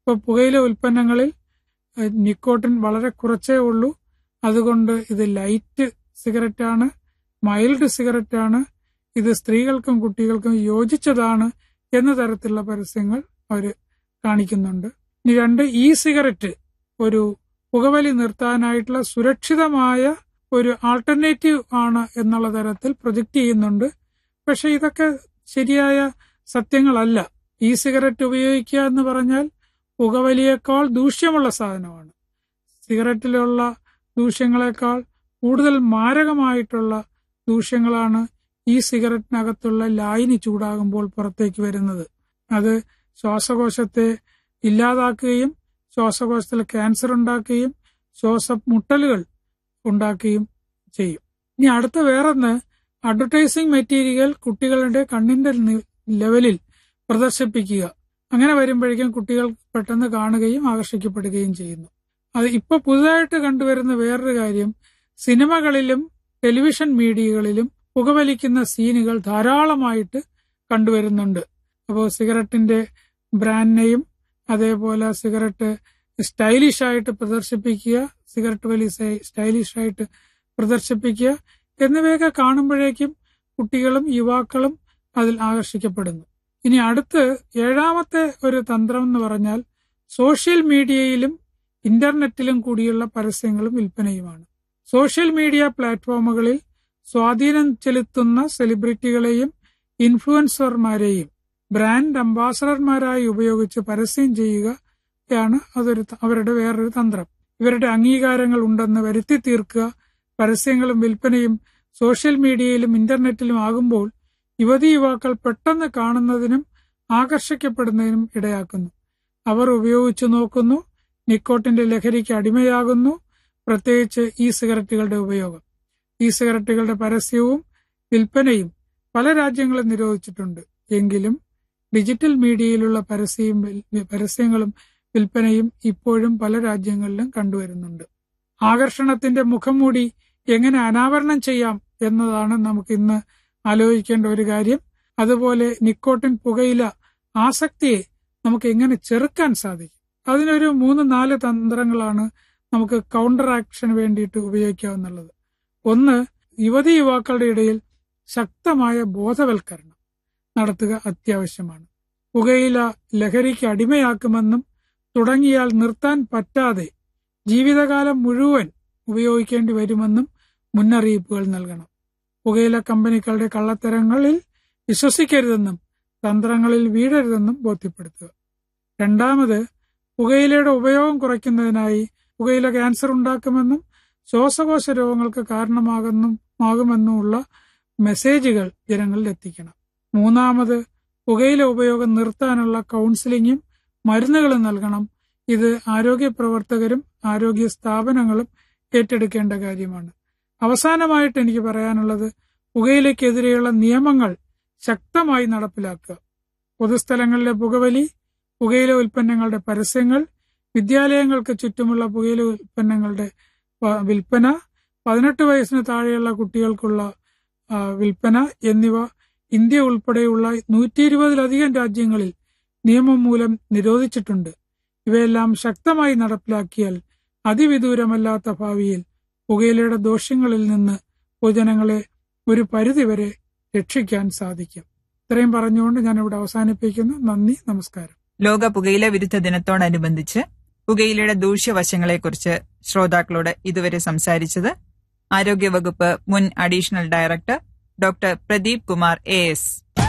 ഇപ്പോൾ പുകയില ഉൽപ്പന്നങ്ങളിൽ ഏഹ്, നിക്കോട്ടിൻ വളരെ കുറച്ചേ ഉള്ളൂ അതുകൊണ്ട് ഇത് ലൈറ്റ് സിഗരറ്റ് ആണ് മൈൽഡ് സിഗരറ്റ് ആണ് ഇത് സ്ത്രീകൾക്കും കുട്ടികൾക്കും യോജിച്ചതാണ് എന്ന തരത്തിലുള്ള പരസ്യങ്ങൾ അവർ കാണിക്കുന്നുണ്ട് ഇനി രണ്ട് ഇ സിഗരറ്റ് ഒരു പുകവലി നിർത്താനായിട്ടുള്ള സുരക്ഷിതമായ ഒരു ആൾട്ടർനേറ്റീവ് ആണ് എന്നുള്ള തരത്തിൽ പ്രൊജക്ട് ചെയ്യുന്നുണ്ട് പക്ഷെ ഇതൊക്കെ ശരിയായ സത്യങ്ങളല്ല ഇ സിഗരറ്റ് ഉപയോഗിക്കുക എന്ന് പറഞ്ഞാൽ പുകവലിയേക്കാൾ ദൂഷ്യമുള്ള സാധനമാണ് സിഗരറ്റിലുള്ള ദൂഷ്യങ്ങളെക്കാൾ കൂടുതൽ മാരകമായിട്ടുള്ള ദൂഷ്യങ്ങളാണ് ഈ സിഗരറ്റിനകത്തുള്ള ലായനി ചൂടാകുമ്പോൾ പുറത്തേക്ക് വരുന്നത് അത് ശ്വാസകോശത്തെ ഇല്ലാതാക്കുകയും ശ്വാസകോശത്തിൽ ക്യാൻസർ ഉണ്ടാക്കുകയും ശ്വാസമുട്ടലുകൾ ഉണ്ടാക്കുകയും ചെയ്യും ഇനി അടുത്ത വേറൊന്ന് അഡ്വർടൈസിംഗ് മെറ്റീരിയൽ കുട്ടികളുടെ കണ്ണിന്റെ നി- ലെവലിൽ പ്രദർശിപ്പിക്കുക അങ്ങനെ വരുമ്പോഴേക്കും കുട്ടികൾ പെട്ടെന്ന് കാണുകയും ആകർഷിക്കപ്പെടുകയും ചെയ്യുന്നു അത് ഇപ്പൊ പുതുതായിട്ട് കണ്ടുവരുന്ന വേറൊരു കാര്യം സിനിമകളിലും ടെലിവിഷൻ മീഡിയകളിലും പുകവലിക്കുന്ന സീനുകൾ ധാരാളമായിട്ട് കണ്ടുവരുന്നുണ്ട് അപ്പോൾ സിഗരറ്റിന്റെ ബ്രാൻഡ് നെയിം അതേപോലെ സിഗരറ്റ് സ്റ്റൈലിഷ് ആയിട്ട് പ്രദർശിപ്പിക്കുക സിഗരറ്റ് വലി സ്റ്റൈലിഷ് ആയിട്ട് പ്രദർശിപ്പിക്കുക എന്നിവയൊക്കെ കാണുമ്പോഴേക്കും കുട്ടികളും യുവാക്കളും അതിൽ ആകർഷിക്കപ്പെടുന്നു ഇനി അടുത്ത് ഏഴാമത്തെ ഒരു തന്ത്രം എന്ന് പറഞ്ഞാൽ സോഷ്യൽ മീഡിയയിലും ഇന്റർനെറ്റിലും കൂടിയുള്ള പരസ്യങ്ങളും വിൽപ്പനയുമാണ് സോഷ്യൽ മീഡിയ പ്ലാറ്റ്ഫോമുകളിൽ സ്വാധീനം ചെലുത്തുന്ന സെലിബ്രിറ്റികളെയും ഇൻഫ്ലുവൻസർമാരെയും ബ്രാൻഡ് അംബാസഡർമാരായി ഉപയോഗിച്ച് പരസ്യം ചെയ്യുകയാണ് അതൊരു ത- അവരുടെ വേറൊരു തന്ത്രം ഇവരുടെ അംഗീകാരങ്ങൾ ഉണ്ടെന്ന് വരുത്തി തീർക്കുക പരസ്യങ്ങളും വിൽപ്പനയും സോഷ്യൽ മീഡിയയിലും ഇന്റർനെറ്റിലും ആകുമ്പോൾ യുവതി യുവാക്കൾ പെട്ടെന്ന് കാണുന്നതിനും ആകർഷിക്കപ്പെടുന്നതിനും ഇടയാക്കുന്നു അവർ ഉപയോഗിച്ചു നോക്കുന്നു നിക്കോട്ടിന്റെ ലഹരിക്ക് അടിമയാകുന്നു പ്രത്യേകിച്ച് ഈ സിഗരറ്റുകളുടെ ഉപയോഗം ഈ സിഗരറ്റുകളുടെ പരസ്യവും വിൽപ്പനയും പല രാജ്യങ്ങളും നിരോധിച്ചിട്ടുണ്ട് എങ്കിലും ഡിജിറ്റൽ മീഡിയയിലുള്ള പരസ്യവും വിൽ- പരസ്യങ്ങളും വിൽപ്പനയും ഇപ്പോഴും പല രാജ്യങ്ങളിലും കണ്ടുവരുന്നുണ്ട് ആകർഷണത്തിന്റെ മുഖംമൂടി എങ്ങനെ അനാവരണം ചെയ്യാം എന്നതാണ് നമുക്ക് ഇന്ന് ആലോചിക്കേണ്ട ഒരു കാര്യം അതുപോലെ നിക്കോട്ടിൻ പുകയില ആസക്തിയെ നമുക്ക് എങ്ങനെ ചെറുക്കാൻ സാധിക്കും അതിനൊരു മൂന്ന് നാല് തന്ത്രങ്ങളാണ് നമുക്ക് കൗണ്ടർ ആക്ഷന് വേണ്ടിയിട്ട് ഉപയോഗിക്കാവുന്നുള്ളത് ഒന്ന് യുവതി യുവാക്കളുടെ ഇടയിൽ ശക്തമായ ബോധവൽക്കരണം നടത്തുക അത്യാവശ്യമാണ് പുകയില ലഹരിക്ക് അടിമയാക്കുമെന്നും തുടങ്ങിയാൽ നിർത്താൻ പറ്റാതെ ജീവിതകാലം മുഴുവൻ ഉപയോഗിക്കേണ്ടി വരുമെന്നും മുന്നറിയിപ്പുകൾ നൽകണം പുകയില കമ്പനികളുടെ കള്ളത്തരങ്ങളിൽ വിശ്വസിക്കരുതെന്നും തന്ത്രങ്ങളിൽ വീഴരുതെന്നും ബോധ്യപ്പെടുത്തുക രണ്ടാമത് പുകയിലയുടെ ഉപയോഗം കുറയ്ക്കുന്നതിനായി പുകയില ക്യാൻസർ ഉണ്ടാക്കുമെന്നും ശ്വാസകോശ രോഗങ്ങൾക്ക് കാരണമാകുന്നും ആകുമെന്നുമുള്ള മെസ്സേജുകൾ ജനങ്ങളിൽ എത്തിക്കണം മൂന്നാമത് പുകയില ഉപയോഗം നിർത്താനുള്ള കൗൺസിലിങ്ങും മരുന്നുകളും നൽകണം ഇത് ആരോഗ്യ പ്രവർത്തകരും ആരോഗ്യ സ്ഥാപനങ്ങളും ഏറ്റെടുക്കേണ്ട കാര്യമാണ് അവസാനമായിട്ട് എനിക്ക് പറയാനുള്ളത് പുകയിലയ്ക്കെതിരെയുള്ള നിയമങ്ങൾ ശക്തമായി നടപ്പിലാക്കുക പൊതുസ്ഥലങ്ങളിലെ പുകവലി പുകയില ഉൽപ്പന്നങ്ങളുടെ പരസ്യങ്ങൾ വിദ്യാലയങ്ങൾക്ക് ചുറ്റുമുള്ള പുകയില ഉൽപ്പന്നങ്ങളുടെ വ- വിൽപ്പന പതിനെട്ട് വയസ്സിന് താഴെയുള്ള കുട്ടികൾക്കുള്ള ആ, വിൽപ്പന എന്നിവ ഇന്ത്യ ഉൾപ്പെടെയുള്ള നൂറ്റി ഇരുപതിലധികം രാജ്യങ്ങളിൽ നിയമം മൂലം നിരോധിച്ചിട്ടുണ്ട് ഇവയെല്ലാം ശക്തമായി നടപ്പിലാക്കിയാൽ അതിവിദൂരമല്ലാത്ത ഭാവിയിൽ പുകയിലയുടെ ദോഷങ്ങളിൽ നിന്ന് പൊതുജനങ്ങളെ ഒരു പരിധിവരെ രക്ഷിക്കാൻ സാധിക്കും ഇത്രയും പറഞ്ഞുകൊണ്ട് ഞാൻ ഇവിടെ അവസാനിപ്പിക്കുന്നു നന്ദി നമസ്കാരം ലോക പുകയില വിരുദ്ധ ദിനത്തോടനുബന്ധിച്ച് പുകയിലയുടെ ദൂഷ്യവശങ്ങളെക്കുറിച്ച് ശ്രോതാക്കളോട് ഇതുവരെ സംസാരിച്ചത് ആരോഗ്യവകുപ്പ് മുൻ additional director doctor Pradeep Kumar A S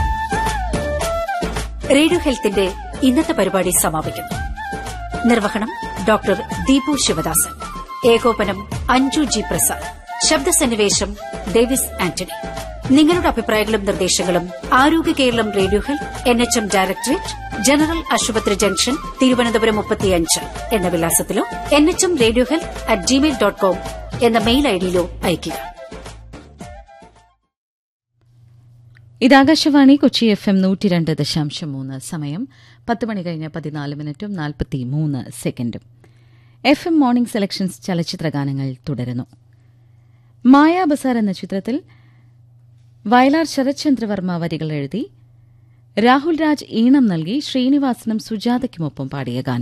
radio ഹെൽത്തിന്റെ ഇന്നത്തെ പരിപാടി സമാപിക്കുന്നു നിർവഹണം ഡോക്ടർ ദീപു ശിവദാസൻ ഏകോപനം അഞ്ജു ജി പ്രസാദ് ശബ്ദസന്നിവേശം ഡേവിസ് ആന്റണി നിങ്ങളുടെ അഭിപ്രായങ്ങളും നിർദ്ദേശങ്ങളും Arogya Keralam radio health N H M directorate general ആശുപത്രി ജംഗ്ഷൻ തിരുവനന്തപുരം മുപ്പത്തിയഞ്ച് എന്ന വിലാസത്തിലോ N H M radio health at Gmail dot com എന്ന മെയിൽ ഐഡിയിലോ അയയ്ക്കുക ഇത് ആകാശവാണി കൊച്ചി എഫ് എം നൂറ്റി രണ്ട് ദശാംശം മൂന്ന് സമയം പത്ത് മണി കഴിഞ്ഞ് പതിനാല് മിനിറ്റും നാൽപ്പത്തി മൂന്ന് സെക്കൻഡും എഫ് എം മോർണിംഗ് സെലക്ഷൻസ് ചലച്ചിത്ര ഗാനങ്ങൾ തുടരുന്നു മായാ ബസാർ എന്ന ചിത്രത്തിൽ വയലാർ ശരത്ചന്ദ്രവർമ്മ വരികൾ എഴുതി രാഹുൽ രാജ് ഈണം നൽകി ശ്രീനിവാസനും സുജാതയ്ക്കുമൊപ്പം പാടിയ ഗാനം